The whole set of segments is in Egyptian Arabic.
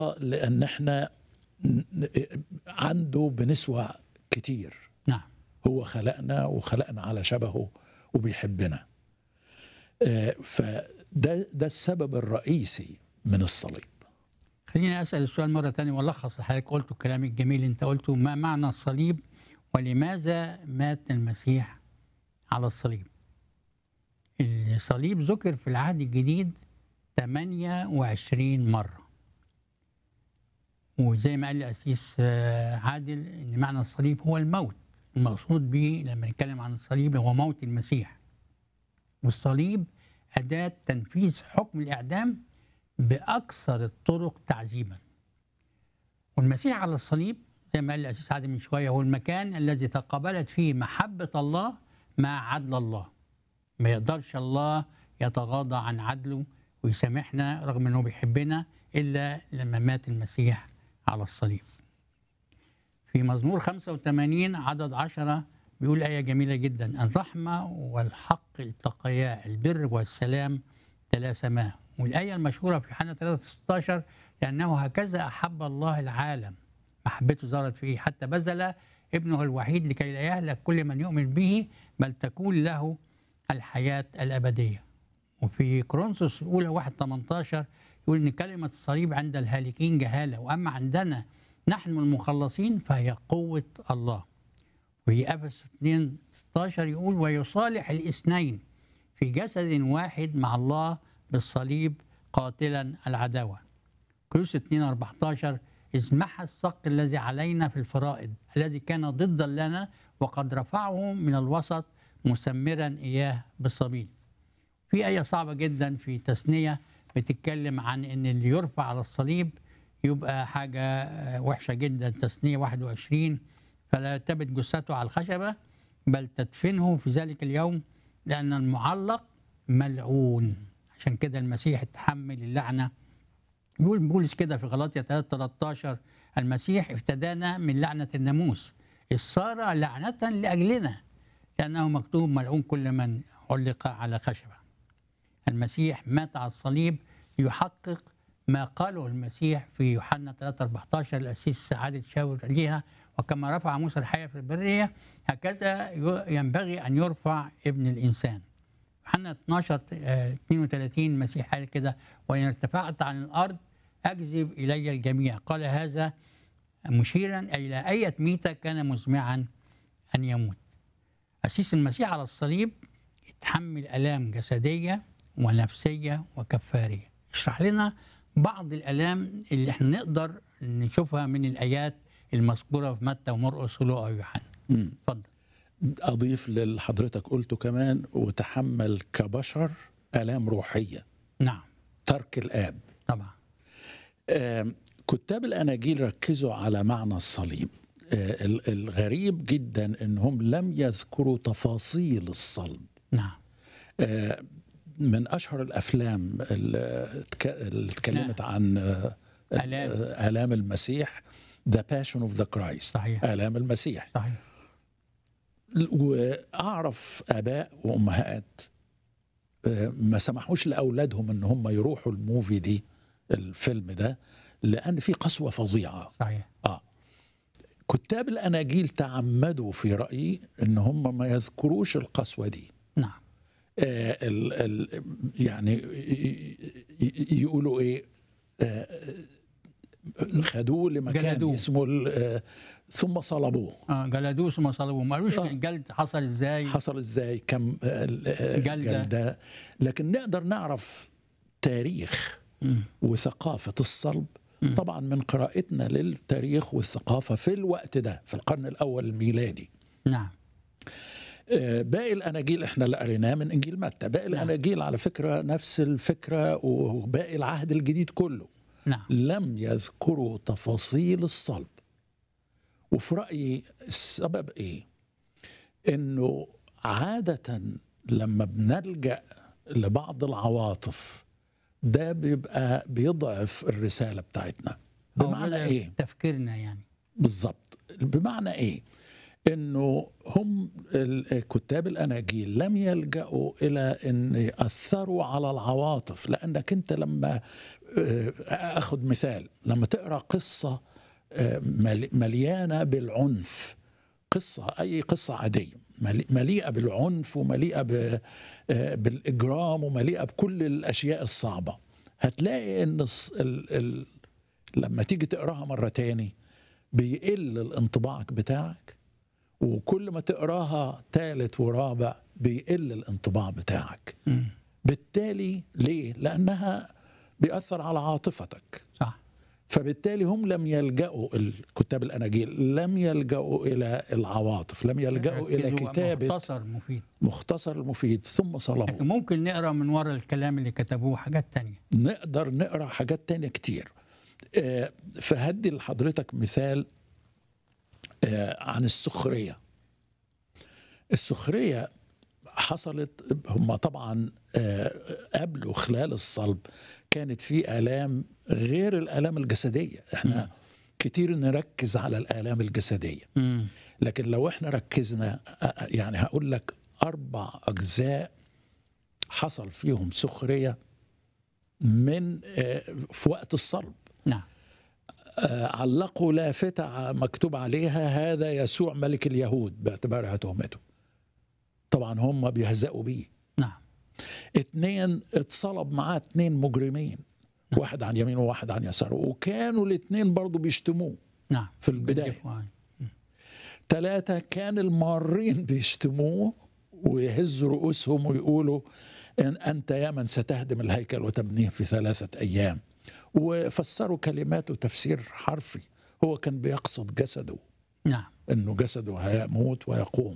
لان احنا ن- ن- عنده بنسوى كتير نعم هو خلقنا وخلقنا على شبهه وبيحبنا آه، فده ده السبب الرئيسي من الصليب خليني اسال السؤال مره ثانيه والخص اللي حضرتك قلته الكلام الجميل اللي انت قلته ما معنى الصليب ولماذا مات المسيح على الصليب الصليب ذكر في العهد الجديد 28 مره وزي ما قال الأسيس آه، عادل ان معنى الصليب هو الموت المقصود به لما نتكلم عن الصليب هو موت المسيح والصليب أداة تنفيذ حكم الإعدام بأكثر الطرق تعذيبا والمسيح على الصليب زي ما قال الأسيس عادل من شوية هو المكان الذي تقابلت فيه محبة الله مع عدل الله ما يقدرش الله يتغاضى عن عدله ويسامحنا رغم أنه بيحبنا إلا لما مات المسيح على الصليب في مزمور 85 عدد عشرة بيقول آية جميلة جدا الرحمة والحق التقيا البر والسلام تلاسما والآية المشهورة في يوحنا 3 16 لأنه هكذا أحب الله العالم محبته ظهرت فيه حتى بذل ابنه الوحيد لكي لا يهلك كل من يؤمن به بل تكون له الحياة الأبدية وفي كورنثوس الأولى 1 18 يقول إن كلمة الصليب عند الهالكين جهالة وأما عندنا نحن المخلصين فهي قوة الله وفي أفس 2 16 يقول ويصالح الاثنين في جسد واحد مع الله بالصليب قاتلا العداوة كروس 2 14 إذ محى الصق الذي علينا في الفرائض الذي كان ضدا لنا وقد رفعه من الوسط مسمرا إياه بالصليب في آية صعبة جدا في تثنية بتتكلم عن إن اللي يرفع على الصليب يبقى حاجة آه، وحشة جدا تثنية 21 فلا تبت جثته على الخشبة بل تدفنه في ذلك اليوم لأن المعلق ملعون عشان كده المسيح اتحمل اللعنة بيقول بولس كده في غلاطيا 3 13 المسيح افتدانا من لعنة الناموس إذ صار لعنة لأجلنا لأنه مكتوب ملعون كل من علق على خشبة المسيح مات على الصليب يحقق ما قاله المسيح في يوحنا 3 14 الأسيس عادل شاور ليها وكما رفع موسى الحياة في البرية هكذا ي- ينبغي أن يرفع ابن الإنسان يوحنا 12 آه، 32 المسيح قال كده وإن ارتفعت عن الأرض أجذب إلي الجميع قال هذا مشيرا إلى أية ميتة كان مزمعا أن يموت أسيس المسيح على الصليب اتحمل آلام جسدية ونفسية وكفارية اشرح لنا بعض الآلام اللي احنا نقدر نشوفها من الآيات المذكورة في متى ومرقس ولوقا ويوحنا مم. اتفضل اضيف للي حضرتك قلته كمان وتحمل كبشر الام روحيه نعم ترك الاب طبعا آم، كتاب الاناجيل ركزوا على معنى الصليب آه، ال- الغريب جدا انهم لم يذكروا تفاصيل الصلب نعم آه، من اشهر الافلام اللي اتك- اللي اتكلمت عن آه، آلام. آه، الام المسيح ذا باشن اوف ذا كرايست صحيح. الام المسيح صحيح واعرف اباء وامهات آه، ما سمحوش لاولادهم ان هم يروحوا الموفي دي الفيلم ده لان في قسوه فظيعه صحيح اه كتاب الاناجيل تعمدوا في رايي ان هم ما يذكروش القسوه دي نعم آه ال ال يعني ي- ي- يقولوا ايه آه خدوه لمكان جلدوه. اسمه ال- آه ثم صلبوه آه جلدوه ثم صلبوه ما قالوش آه. الجلد حصل ازاي حصل ازاي كم آه، آه، جلدة. جلدة لكن نقدر نعرف تاريخ مم. وثقافة الصلب مم. طبعا من قراءتنا للتاريخ والثقافة في الوقت ده في القرن الأول الميلادي نعم آه، باقي الأناجيل احنا اللي قريناه من إنجيل متى باقي نعم. الأناجيل على فكرة نفس الفكرة وباقي العهد الجديد كله نعم لم يذكروا تفاصيل الصلب وفي رأيي السبب إيه؟ إنه عادة لما بنلجأ لبعض العواطف ده بيبقى بيضعف الرسالة بتاعتنا أو بمعنى بدأ إيه؟ تفكيرنا يعني بالظبط بمعنى إيه؟ انه هم ال- كتاب الاناجيل لم يلجأوا الى ان ياثروا على العواطف لانك انت لما آه، اخذ مثال لما تقرا قصه آه، مل- مليانه بالعنف قصه اي قصه عاديه ملي- مليئه بالعنف ومليئه ب- آه، بالاجرام ومليئه بكل الاشياء الصعبه هتلاقي ان الص- ال- ال- لما تيجي تقراها مره تاني بيقل الانطباعك بتاعك وكل ما تقراها ثالث ورابع بيقل الانطباع بتاعك مم. بالتالي ليه لانها بيأثر على عاطفتك صح فبالتالي هم لم يلجأوا الكتاب الأناجيل لم يلجأوا إلى العواطف لم يلجأوا إلى ركزوا كتابة مختصر مفيد مختصر المفيد ثم لكن صلبوا ممكن نقرا من ورا الكلام اللي كتبوه حاجات تانية نقدر نقرأ حاجات تانية كتير آه، فهدي لحضرتك مثال آه، عن السخرية السخرية حصلت هم طبعا آه، قبل وخلال الصلب كانت في آلام غير الآلام الجسدية احنا كتير نركز على الآلام الجسدية مم. لكن لو احنا ركزنا آه، يعني هقول لك أربع أجزاء حصل فيهم سخرية من آه، في وقت الصلب نعم آه، علقوا لافتة ع- مكتوب عليها هذا يسوع ملك اليهود باعتبارها تهمته طبعا هم بيهزأوا بيه نعم اتنين اتصلب معاه اتنين مجرمين واحد عن يمينه وواحد عن يساره وكانوا الاتنين برضو بيشتموه نعم في البداية بالدفاع. ثلاثة كان المارين بيشتموه ويهزوا رؤوسهم ويقولوا إن أنت يا من ستهدم الهيكل وتبنيه في ثلاثة أيام وفسروا كلماته تفسير حرفي هو كان بيقصد جسده نعم انه جسده هيموت ويقوم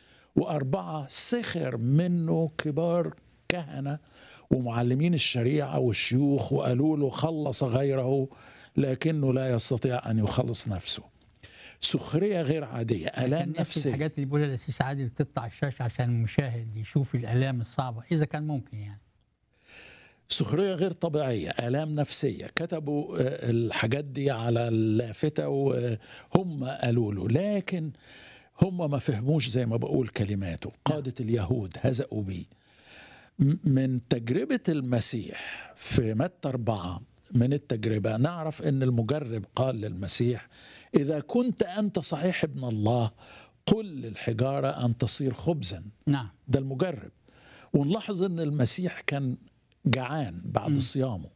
واربعه سخر منه كبار كهنه ومعلمين الشريعه والشيوخ وقالوا له خلص غيره لكنه لا يستطيع ان يخلص نفسه سخريه غير عاديه كان الام نفس نفسيه الحاجات اللي بيقولها الاسيس عادل تطلع الشاشه عشان المشاهد يشوف الالام الصعبه اذا كان ممكن يعني سخريه غير طبيعيه الام نفسيه كتبوا آه، الحاجات دي على اللافته وهم قالوا له لكن هم ما فهموش زي ما بقول كلماته قاده اليهود هزأوا بيه م- من تجربه المسيح في متى أربعة من التجربه نعرف ان المجرب قال للمسيح اذا كنت انت صحيح ابن الله قل للحجاره ان تصير خبزا نعم ده المجرب ونلاحظ ان المسيح كان جعان بعد مم. صيامه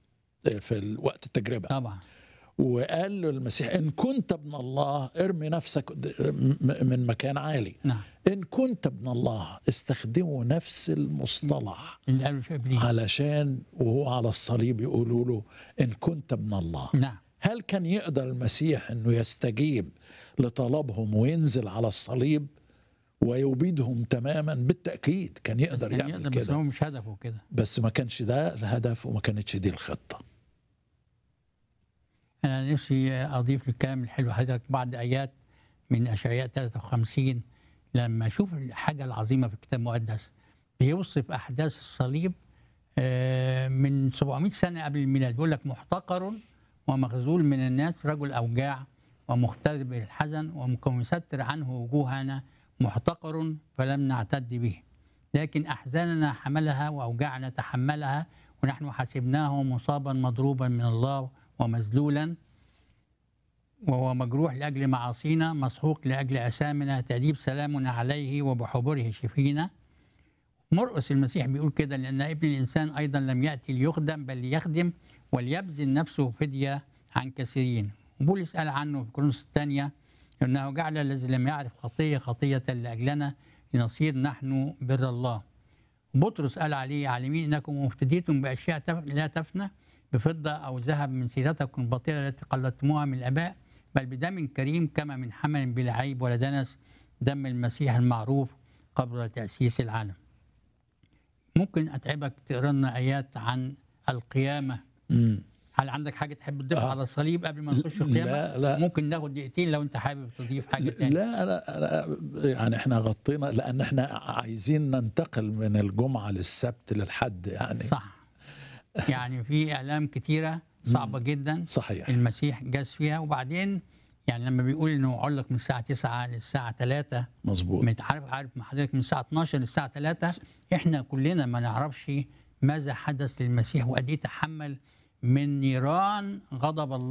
في وقت التجربه طبعا وقال له المسيح ان كنت ابن الله ارمي نفسك د- م- من مكان عالي نعم ان كنت ابن الله استخدموا نفس المصطلح اللي قالوا شيء ابليس علشان وهو على الصليب يقولوا له ان كنت ابن الله نعم هل كان يقدر المسيح انه يستجيب لطلبهم وينزل على الصليب ويبيدهم تماما بالتاكيد كان بس يقدر كان يعمل يقدر كده بس هو مش هدفه كده بس ما كانش ده الهدف وما كانتش دي الخطة انا نفسي اضيف للكلام الحلو حضرتك بعض ايات من اشعياء 53 لما اشوف الحاجه العظيمه في الكتاب المقدس بيوصف احداث الصليب آه، من 700 سنه قبل الميلاد بيقول لك محتقر ومخذول من الناس رجل اوجاع ومختلف بالحزن ومستتر عنه وجوهنا محتقر فلم نعتد به لكن احزاننا حملها واوجاعنا تحملها ونحن حسبناه مصابا مضروبا من الله ومذلولا وهو مجروح لاجل معاصينا مسحوق لاجل اثامنا تاديب سلامنا عليه وبحبره شفينا مرقس المسيح بيقول كده لان ابن الانسان ايضا لم ياتي ليخدم بل ليخدم وليبذل نفسه فديه عن كثيرين وبولس قال عنه في كورنثوس الثانيه انه جعل الذي لم يعرف خطيه خطيه لاجلنا لنصير نحن بر الله بطرس قال عليه عالمين انكم مفتديتم باشياء تف- لا تفنى بفضه او ذهب من سيرتكم الباطله التي قلدتموها من الاباء بل بدم كريم كما من حمل بلا عيب ولا دنس دم المسيح المعروف قبل تاسيس العالم. ممكن اتعبك تقرا لنا ايات عن القيامه مم. هل عندك حاجه تحب تضيفها آه. على الصليب قبل ما نخش في القيامه؟ لا لا ممكن ناخد دقيقتين لو انت حابب تضيف حاجه تانية لا لا, لا يعني احنا غطينا لان احنا عايزين ننتقل من الجمعة للسبت للحد يعني صح يعني في اعلام كتيره صعبه جدا صحيح المسيح جاز فيها وبعدين يعني لما بيقول انه علق من الساعه 9 للساعه 3 مظبوط مت- عارف عارف مع حضرتك من الساعه 12 للساعه 3 احنا كلنا ما نعرفش ماذا حدث للمسيح وقد ايه تحمل من نيران غضب الله